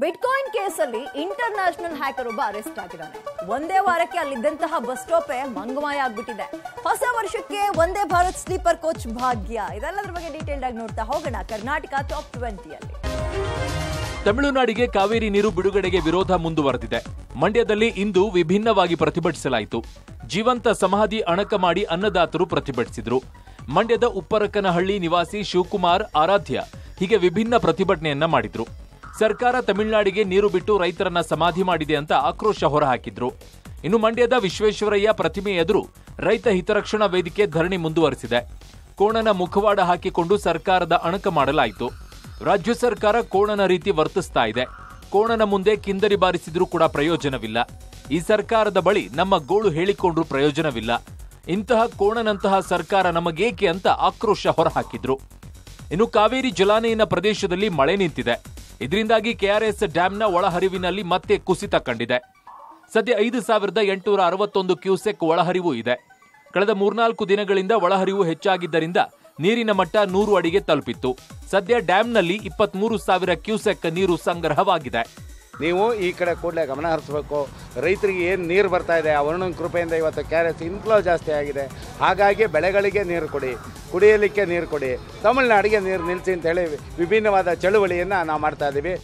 bitcoin ಕೇಸಲ್ಲಿ international hacker ಒಬ್ಬ arrest ಆಗಿದ್ದಾನೆ ಒಂದೇ ವಾರಕ್ಕೆ ಅಲ್ಲಿದ್ದಂತಹ ಬಸ್ ಸ್ಟಾಪೇ ಮಂಗಮಾಯ ಆಗ್ಬಿಟ್ಟಿದೆ ಹೊಸ ವರ್ಷಕ್ಕೆ ಒಂದೇ ಭಾರತ್ ಸ್ಲೀಪರ್ ಕೋಚ್ ಭಾಗ್ಯ ಇದೆಲ್ಲದ್ರ ಬಗ್ಗೆ ಡೀಟೇಲ್ಡ್ ಆಗಿ ನೋಡ್ತಾ ಹೋಗೋಣ ಕರ್ನಾಟಕ ಟಾಪ್ ಟ್ವೆಂಟಿಯಲ್ಲಿ ತಮಿಳುನಾಡಿಗೆ ಕಾವೇರಿ ನೀರು ಬಿಡುಗಡೆಗೆ ವಿರೋಧ ಮುಂದುವರೆದಿದೆ ಮಂಡ್ಯದಲ್ಲಿ ಇಂದು ವಿಭಿನ್ನವಾಗಿ ಪ್ರತಿಭಟಿಸಲಾಯಿತು ಜೀವಂತ ಸಮಾಧಿ ಅಣಕ ಮಾಡಿ ಅನ್ನದಾತರು ಪ್ರತಿಭಟಿಸಿದ್ರು ಮಂಡ್ಯದ ಉಪ್ಪರಕನಹಳ್ಳಿ ನಿವಾಸಿ ಶಿವಕುಮಾರ್ ಆರಾಧ್ಯ ಹೀಗೆ ವಿಭಿನ್ನ ಪ್ರತಿಭಟನೆಯನ್ನ ಮಾಡಿದ್ರು ಸರ್ಕಾರ ತಮಿಳುನಾಡಿಗೆ ನೀರು ಬಿಟ್ಟು ರೈತರನ್ನ ಸಮಾಧಿ ಮಾಡಿದೆ ಅಂತ ಆಕ್ರೋಶ ಹೊರಹಾಕಿದ್ರು ಇನ್ನು ಮಂಡ್ಯದ ವಿಶ್ವೇಶ್ವರಯ್ಯ ಪ್ರತಿಮೆ ಎದುರು ರೈತ ಹಿತರಕ್ಷಣಾ ವೇದಿಕೆ ಧರಣಿ ಮುಂದುವರೆಸಿದೆ ಕೋಣನ ಮುಖವಾಡ ಹಾಕಿಕೊಂಡು ಸರ್ಕಾರದ ಅಣಕ ಮಾಡಲಾಯಿತು ರಾಜ್ಯ ಸರ್ಕಾರ ಕೋಣನ ರೀತಿ ವರ್ತಿಸ್ತಾ ಇದೆ ಕೋಣನ ಮುಂದೆ ಕಿಂದರಿ ಬಾರಿಸಿದ್ರೂ ಕೂಡ ಪ್ರಯೋಜನವಿಲ್ಲ ಈ ಸರ್ಕಾರದ ಬಳಿ ನಮ್ಮ ಗೋಳು ಹೇಳಿಕೊಂಡ್ರೂ ಪ್ರಯೋಜನವಿಲ್ಲ ಇಂತಹ ಕೋಣನಂತಹ ಸರ್ಕಾರ ನಮಗೇಕೆ ಅಂತ ಆಕ್ರೋಶ ಹೊರಹಾಕಿದ್ರು ಇನ್ನು ಕಾವೇರಿ ಜಲಾನಯನ ಪ್ರದೇಶದಲ್ಲಿ ಮಳೆ ನಿಂತಿದೆ ಇದರಿಂದಾಗಿ ಕೆಆರ್ಎಸ್ ಡ್ಯಾಂನ ಒಳಹರಿವಿನಲ್ಲಿ ಮತ್ತೆ ಕುಸಿತ ಕಂಡಿದೆ ಸದ್ಯ ಐದು ಸಾವಿರದ ಎಂಟುನೂರ ಅರವತ್ತೊಂದು ಕ್ಯೂಸೆಕ್ ಒಳಹರಿವು ಇದೆ ಕಳೆದ ಮೂರ್ನಾಲ್ಕು ದಿನಗಳಿಂದ ಒಳಹರಿವು ಹೆಚ್ಚಾಗಿದ್ದರಿಂದ ನೀರಿನ ಮಟ್ಟ ನೂರು ಅಡಿಗೆ ತಲುಪಿತ್ತು ಸದ್ಯ ಡ್ಯಾಂನಲ್ಲಿ ಇಪ್ಪತ್ಮೂರು ಸಾವಿರ ಕ್ಯೂಸೆಕ್ ನೀರು ಸಂಗ್ರಹವಾಗಿದೆ ನೀವು ಈ ಕಡೆ ಕೂಡಲೇ ಗಮನ ಹರಿಸಬೇಕು ರೈತರಿಗೆ ಏನು ನೀರು ಬರ್ತಾ ಇದೆ ಆ ವರುಣನ ಕೃಪೆಯಿಂದ ಇವತ್ತು ಕ್ಯಾರೆಸ್ ಇನ್ಫ್ಲೋ ಜಾಸ್ತಿ ಆಗಿದೆ ಹಾಗಾಗಿ ಬೆಳೆಗಳಿಗೆ ನೀರು ಕೊಡಿ ಕುಡಿಯಲಿಕ್ಕೆ ನೀರು ಕೊಡಿ ತಮಿಳುನಾಡಿಗೆ ನೀರು ನಿಲ್ಲಿಸಿ ಅಂತೇಳಿ ವಿಭಿನ್ನವಾದ ಚಳುವಳಿಯನ್ನು ನಾವು ಮಾಡ್ತಾ ಇದ್ದೀವಿ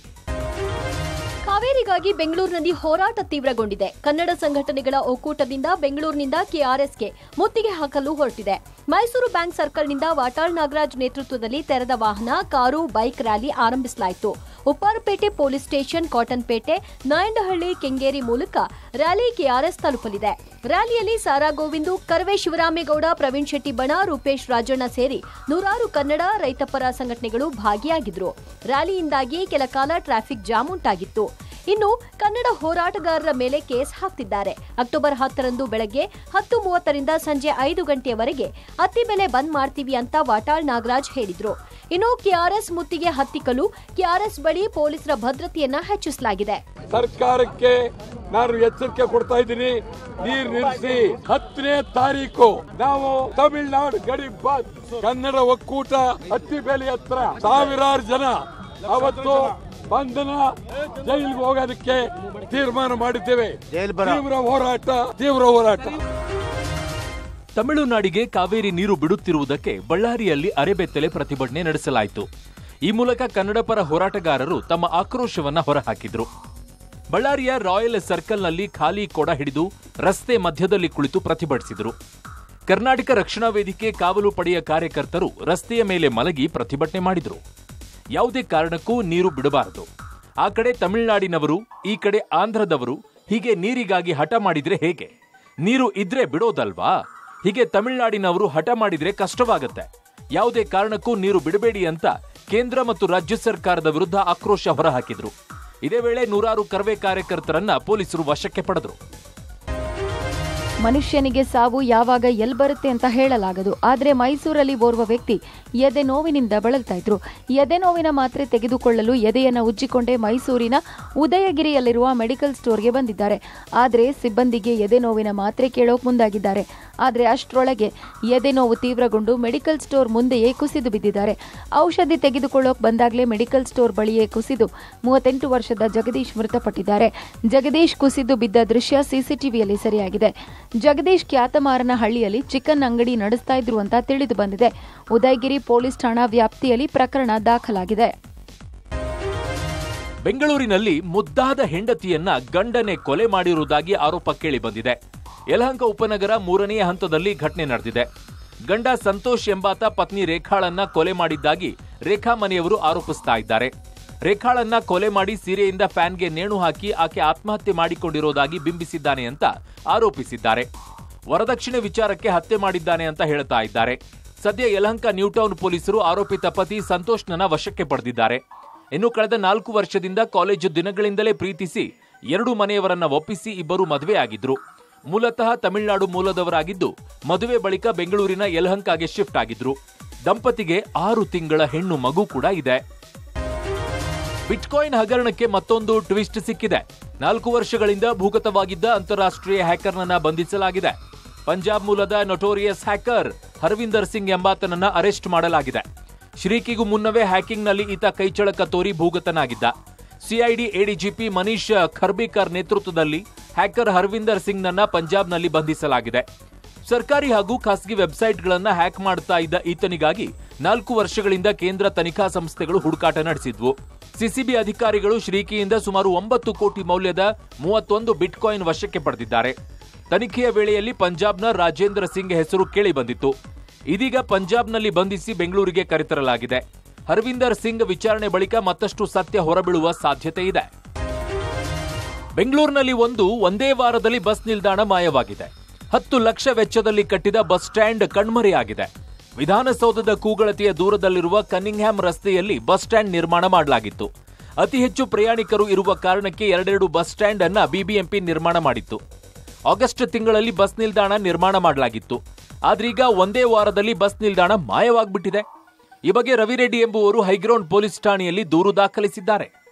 ಕಾವೇರಿಗಾಗಿ ಬೆಂಗಳೂರಿನಲ್ಲಿ ಹೋರಾಟ ತೀವ್ರಗೊಂಡಿದೆ ಕನ್ನಡ ಸಂಘಟನೆಗಳ ಒಕ್ಕೂಟದಿಂದ ಬೆಂಗಳೂರಿನಿಂದ ಕೆಆರ್ಎಸ್ಗೆ ಮುತ್ತಿಗೆ ಹಾಕಲು ಹೊರಟಿದೆ ಮೈಸೂರು ಬ್ಯಾಂಕ್ ಸರ್ಕಲ್ನಿಂದ ವಾಟಾಳ್ ನಾಗರಾಜ್ ನೇತೃತ್ವದಲ್ಲಿ ತೆರೆದ ವಾಹನ ಕಾರು ಬೈಕ್ ರ್ಯಾಲಿ ಆರಂಭಿಸಲಾಯಿತು ಉಪ್ಪಾರಪೇಟೆ ಪೊಲೀಸ್ ಸ್ಟೇಷನ್ ಕಾಟನ್ಪೇಟೆ ನಾಯಂಡಹಳ್ಳಿ ಕೆಂಗೇರಿ ಮೂಲಕ ರ್ಯಾಲಿ ಕೆಆರ್ಎಸ್ ತಲುಪಲಿದೆ ರ್ಯಾಲಿಯಲ್ಲಿ ಸಾರಾ ಗೋವಿಂದು ಕರವೇ ಶಿವರಾಮೇಗೌಡ ಪ್ರವೀಣ್ ಶೆಟ್ಟಿ ಬಣ ರೂಪೇಶ್ ರಾಜಣ್ಣ ಸೇರಿ ನೂರಾರು ಕನ್ನಡ ರೈತಪರ ಸಂಘಟನೆಗಳು ಭಾಗಿಯಾಗಿದ್ರು ರ್ಯಾಲಿಯಿಂದಾಗಿ ಕೆಲ ಕಾಲ ಟ್ರಾಫಿಕ್ ಜಾಮ್ ಉಂಟಾಗಿತ್ತು ಇನ್ನು ಕನ್ನಡ ಹೋರಾಟಗಾರರ ಮೇಲೆ ಕೇಸ್ ಹಾಕ್ತಿದ್ದಾರೆ ಅಕ್ಟೋಬರ್ ಹತ್ತರಂದು ಬೆಳಗ್ಗೆ ಹತ್ತು ಮೂವತ್ತರಿಂದ ಸಂಜೆ ಐದು ಗಂಟೆಯವರೆಗೆ ಅತ್ತಿ ಬೆಲೆ ಬಂದ್ ಮಾಡ್ತೀವಿ ಅಂತ ವಾಟಾಳ್ ನಾಗರಾಜ್ ಹೇಳಿದ್ರು ಇನ್ನು ಕೆಆರ್ಎಸ್ ಮುತ್ತಿಗೆ ಹತ್ತಿಕ್ಕಲು ಕೆಆರ್ಎಸ್ ಬಳಿ ಪೊಲೀಸರ ಭದ್ರತೆಯನ್ನ ಹೆಚ್ಚಿಸಲಾಗಿದೆ ಸರ್ಕಾರಕ್ಕೆ ನಾನು ಎಚ್ಚರಿಕೆ ಕೊಡ್ತಾ ಇದ್ದೀನಿ ನೀರು ನಿಲ್ಲಿಸಿ ಹತ್ತನೇ ತಾರೀಕು ನಾವು ತಮಿಳುನಾಡು ಗಡಿ ಬಂದ್ ಕನ್ನಡ ಒಕ್ಕೂಟ ಹತ್ತಿ ಬೇಲಿ ಹತ್ರ ಸಾವಿರಾರು ಜನ ಅವತ್ತು ಬಂಧನ ಜೈಲಿಗೆ ಹೋಗೋದಕ್ಕೆ ತೀರ್ಮಾನ ಮಾಡಿದ್ದೇವೆ ತೀವ್ರ ಹೋರಾಟ ತೀವ್ರ ಹೋರಾಟ ತಮಿಳುನಾಡಿಗೆ ಕಾವೇರಿ ನೀರು ಬಿಡುತ್ತಿರುವುದಕ್ಕೆ ಬಳ್ಳಾರಿಯಲ್ಲಿ ಅರೆಬೆತ್ತಲೆ ಪ್ರತಿಭಟನೆ ನಡೆಸಲಾಯಿತು ಈ ಮೂಲಕ ಕನ್ನಡ ಪರ ಹೋರಾಟಗಾರರು ತಮ್ಮ ಆಕ್ರೋಶವನ್ನ ಹೊರಹಾಕಿದ್ರು ಬಳ್ಳಾರಿಯ ರಾಯಲ್ ಸರ್ಕಲ್ನಲ್ಲಿ ಖಾಲಿ ಕೊಡ ಹಿಡಿದು ರಸ್ತೆ ಮಧ್ಯದಲ್ಲಿ ಕುಳಿತು ಪ್ರತಿಭಟಿಸಿದರು ಕರ್ನಾಟಕ ರಕ್ಷಣಾ ವೇದಿಕೆ ಕಾವಲು ಪಡೆಯ ಕಾರ್ಯಕರ್ತರು ರಸ್ತೆಯ ಮೇಲೆ ಮಲಗಿ ಪ್ರತಿಭಟನೆ ಮಾಡಿದರು ಯಾವುದೇ ಕಾರಣಕ್ಕೂ ನೀರು ಬಿಡಬಾರದು ಆ ಕಡೆ ತಮಿಳುನಾಡಿನವರು ಈ ಕಡೆ ಆಂಧ್ರದವರು ಹೀಗೆ ನೀರಿಗಾಗಿ ಹಠ ಮಾಡಿದ್ರೆ ಹೇಗೆ ನೀರು ಇದ್ರೆ ಬಿಡೋದಲ್ವಾ ಹೀಗೆ ತಮಿಳುನಾಡಿನವರು ಹಠ ಮಾಡಿದ್ರೆ ಕಷ್ಟವಾಗತ್ತೆ ಯಾವುದೇ ಕಾರಣಕ್ಕೂ ನೀರು ಬಿಡಬೇಡಿ ಅಂತ ಕೇಂದ್ರ ಮತ್ತು ರಾಜ್ಯ ಸರ್ಕಾರದ ವಿರುದ್ಧ ಆಕ್ರೋಶ ಹೊರಹಾಕಿದ್ರು ಇದೇ ವೇಳೆ ನೂರಾರು ಕರ್ವೆ ಕಾರ್ಯಕರ್ತರನ್ನ ಪೊಲೀಸರು ವಶಕ್ಕೆ ಪಡೆದರು ಮನುಷ್ಯನಿಗೆ ಸಾವು ಯಾವಾಗ ಎಲ್ ಬರುತ್ತೆ ಅಂತ ಹೇಳಲಾಗದು ಆದರೆ ಮೈಸೂರಲ್ಲಿ ಓರ್ವ ವ್ಯಕ್ತಿ ಎದೆ ನೋವಿನಿಂದ ಬಳಲ್ತಾ ಇದ್ರು ಎದೆ ನೋವಿನ ಮಾತ್ರೆ ತೆಗೆದುಕೊಳ್ಳಲು ಎದೆಯನ್ನು ಉಜ್ಜಿಕೊಂಡೇ ಮೈಸೂರಿನ ಉದಯಗಿರಿಯಲ್ಲಿರುವ ಮೆಡಿಕಲ್ ಸ್ಟೋರ್ಗೆ ಬಂದಿದ್ದಾರೆ ಆದರೆ ಸಿಬ್ಬಂದಿಗೆ ಎದೆ ನೋವಿನ ಮಾತ್ರೆ ಕೇಳೋಕ್ ಮುಂದಾಗಿದ್ದಾರೆ ಆದರೆ ಅಷ್ಟರೊಳಗೆ ಎದೆ ನೋವು ತೀವ್ರಗೊಂಡು ಮೆಡಿಕಲ್ ಸ್ಟೋರ್ ಮುಂದೆಯೇ ಕುಸಿದು ಬಿದ್ದಿದ್ದಾರೆ ಔಷಧಿ ತೆಗೆದುಕೊಳ್ಳೋಕ್ ಬಂದಾಗಲೇ ಮೆಡಿಕಲ್ ಸ್ಟೋರ್ ಬಳಿಯೇ ಕುಸಿದು ಮೂವತ್ತೆಂಟು ವರ್ಷದ ಜಗದೀಶ್ ಮೃತಪಟ್ಟಿದ್ದಾರೆ ಜಗದೀಶ್ ಕುಸಿದು ಬಿದ್ದ ದೃಶ್ಯ ಸಿಸಿಟಿವಿಯಲ್ಲಿ ಸೆರೆಯಾಗಿದೆ ಜಗದೀಶ್ ಖ್ಯಾತಮಾರನ ಹಳ್ಳಿಯಲ್ಲಿ ಚಿಕನ್ ಅಂಗಡಿ ನಡೆಸ್ತಾ ಇದ್ರು ಅಂತ ತಿಳಿದು ಬಂದಿದೆ ಉದಯಗಿರಿ ಪೊಲೀಸ್ ಠಾಣಾ ವ್ಯಾಪ್ತಿಯಲ್ಲಿ ಪ್ರಕರಣ ದಾಖಲಾಗಿದೆ ಬೆಂಗಳೂರಿನಲ್ಲಿ ಮುದ್ದಾದ ಹೆಂಡತಿಯನ್ನ ಗಂಡನೆ ಕೊಲೆ ಮಾಡಿರುವುದಾಗಿ ಆರೋಪ ಕೇಳಿ ಬಂದಿದೆ ಯಲಹಂಕ ಉಪನಗರ ಮೂರನೇ ಹಂತದಲ್ಲಿ ಘಟನೆ ನಡೆದಿದೆ ಗಂಡ ಸಂತೋಷ್ ಎಂಬಾತ ಪತ್ನಿ ರೇಖಾಳನ್ನ ಕೊಲೆ ಮಾಡಿದ್ದಾಗಿ ರೇಖಾ ಮನೆಯವರು ಆರೋಪಿಸ್ತಾ ಇದ್ದಾರೆ ರೇಖಾಳನ್ನ ಕೊಲೆ ಮಾಡಿ ಸೀರೆಯಿಂದ ಫ್ಯಾನ್ಗೆ ನೇಣು ಹಾಕಿ ಆಕೆ ಆತ್ಮಹತ್ಯೆ ಮಾಡಿಕೊಂಡಿರೋದಾಗಿ ಬಿಂಬಿಸಿದ್ದಾನೆ ಅಂತ ಆರೋಪಿಸಿದ್ದಾರೆ ವರದಕ್ಷಿಣೆ ವಿಚಾರಕ್ಕೆ ಹತ್ಯೆ ಮಾಡಿದ್ದಾನೆ ಅಂತ ಹೇಳ್ತಾ ಇದ್ದಾರೆ ಸದ್ಯ ಯಲಹಂಕ ನ್ಯೂಟೌನ್ ಪೊಲೀಸರು ಆರೋಪಿತ ಪತಿ ಸಂತೋಷ್ನನ್ನ ವಶಕ್ಕೆ ಪಡೆದಿದ್ದಾರೆ ಇನ್ನು ಕಳೆದ ನಾಲ್ಕು ವರ್ಷದಿಂದ ಕಾಲೇಜು ದಿನಗಳಿಂದಲೇ ಪ್ರೀತಿಸಿ ಎರಡು ಮನೆಯವರನ್ನ ಒಪ್ಪಿಸಿ ಇಬ್ಬರು ಮದುವೆಯಾಗಿದ್ರು ಮೂಲತಃ ತಮಿಳುನಾಡು ಮೂಲದವರಾಗಿದ್ದು ಮದುವೆ ಬಳಿಕ ಬೆಂಗಳೂರಿನ ಯಲಹಂಕಾಗೆ ಶಿಫ್ಟ್ ಆಗಿದ್ರು ದಂಪತಿಗೆ ಆರು ತಿಂಗಳ ಹೆಣ್ಣು ಮಗು ಕೂಡ ಇದೆ ಬಿಟ್ಕಾಯಿನ್ ಹಗರಣಕ್ಕೆ ಮತ್ತೊಂದು ಟ್ವಿಸ್ಟ್ ಸಿಕ್ಕಿದೆ ನಾಲ್ಕು ವರ್ಷಗಳಿಂದ ಭೂಗತವಾಗಿದ್ದ ಅಂತಾರಾಷ್ಟ್ರೀಯ ಹ್ಯಾಕರ್ನನ್ನ ಬಂಧಿಸಲಾಗಿದೆ ಪಂಜಾಬ್ ಮೂಲದ ನೊಟೋರಿಯಸ್ ಹ್ಯಾಕರ್ ಹರ್ವಿಂದರ್ ಸಿಂಗ್ ಎಂಬಾತನನ್ನ ಅರೆಸ್ಟ್ ಮಾಡಲಾಗಿದೆ ಶ್ರೀಕಿಗೂ ಮುನ್ನವೇ ಹ್ಯಾಕಿಂಗ್ನಲ್ಲಿ ಈತ ಕೈಚಳಕ ತೋರಿ ಭೂಗತನಾಗಿದ್ದ ಸಿಐಡಿ ಎಡಿಜಿಪಿ ಮನೀಶ್ ಖರ್ಬಿಕರ್ ನೇತೃತ್ವದಲ್ಲಿ ಹ್ಯಾಕರ್ ಹರ್ವಿಂದರ್ ಸಿಂಗ್ನನ್ನ ಪಂಜಾಬ್ನಲ್ಲಿ ಬಂಧಿಸಲಾಗಿದೆ ಸರ್ಕಾರಿ ಹಾಗೂ ಖಾಸಗಿ ವೆಬ್ಸೈಟ್ಗಳನ್ನ ಹ್ಯಾಕ್ ಮಾಡ್ತಾ ಇದ್ದ ಈತನಿಗಾಗಿ ನಾಲ್ಕು ವರ್ಷಗಳಿಂದ ಕೇಂದ್ರ ತನಿಖಾ ಸಂಸ್ಥೆಗಳು ಹುಡುಕಾಟ ನಡೆಸಿದ್ವು ಸಿಸಿಬಿ ಅಧಿಕಾರಿಗಳು ಶ್ರೀಕಿಯಿಂದ ಸುಮಾರು ಒಂಬತ್ತು ಕೋಟಿ ಮೌಲ್ಯದ ಮೂವತ್ತೊಂದು ಬಿಟ್ಕಾಯಿನ್ ವಶಕ್ಕೆ ಪಡೆದಿದ್ದಾರೆ ತನಿಖೆಯ ವೇಳೆಯಲ್ಲಿ ಪಂಜಾಬ್ನ ರಾಜೇಂದ್ರ ಸಿಂಗ್ ಹೆಸರು ಕೇಳಿ ಬಂದಿತ್ತು ಇದೀಗ ಪಂಜಾಬ್ನಲ್ಲಿ ಬಂಧಿಸಿ ಬೆಂಗಳೂರಿಗೆ ಕರೆತರಲಾಗಿದೆ ಹರ್ವಿಂದರ್ ಸಿಂಗ್ ವಿಚಾರಣೆ ಬಳಿಕ ಮತ್ತಷ್ಟು ಸತ್ಯ ಹೊರಬೀಳುವ ಸಾಧ್ಯತೆ ಇದೆ ಬೆಂಗಳೂರಿನಲ್ಲಿ ಒಂದು ಒಂದೇ ವಾರದಲ್ಲಿ ಬಸ್ ನಿಲ್ದಾಣ ಮಾಯವಾಗಿದೆ ಹತ್ತು ಲಕ್ಷ ವೆಚ್ಚದಲ್ಲಿ ಕಟ್ಟಿದ ಬಸ್ ಸ್ಟ್ಯಾಂಡ್ ಕಣ್ಮರೆಯಾಗಿದೆ ವಿಧಾನಸೌಧದ ಕೂಗಳತೆಯ ದೂರದಲ್ಲಿರುವ ಕನ್ನಿಂಗ್ಹ್ಯಾಮ್ ರಸ್ತೆಯಲ್ಲಿ ಬಸ್ ಸ್ಟ್ಯಾಂಡ್ ನಿರ್ಮಾಣ ಮಾಡಲಾಗಿತ್ತು ಅತಿ ಹೆಚ್ಚು ಪ್ರಯಾಣಿಕರು ಇರುವ ಕಾರಣಕ್ಕೆ ಎರಡೆರಡು ಬಸ್ ಸ್ಟ್ಯಾಂಡ್ ಅನ್ನ ಬಿಬಿಎಂಪಿ ನಿರ್ಮಾಣ ಮಾಡಿತ್ತು ಆಗಸ್ಟ್ ತಿಂಗಳಲ್ಲಿ ಬಸ್ ನಿಲ್ದಾಣ ನಿರ್ಮಾಣ ಮಾಡಲಾಗಿತ್ತು ಆದ್ರೀಗ ಒಂದೇ ವಾರದಲ್ಲಿ ಬಸ್ ನಿಲ್ದಾಣ ಮಾಯವಾಗ್ಬಿಟ್ಟಿದೆ ಈ ಬಗ್ಗೆ ರವಿರೆಡ್ಡಿ ಎಂಬುವರು ಹೈಗ್ರೌಂಡ್ ಪೊಲೀಸ್ ಠಾಣೆಯಲ್ಲಿ ದೂರು ದಾಖಲಿಸಿದ್ದಾರೆ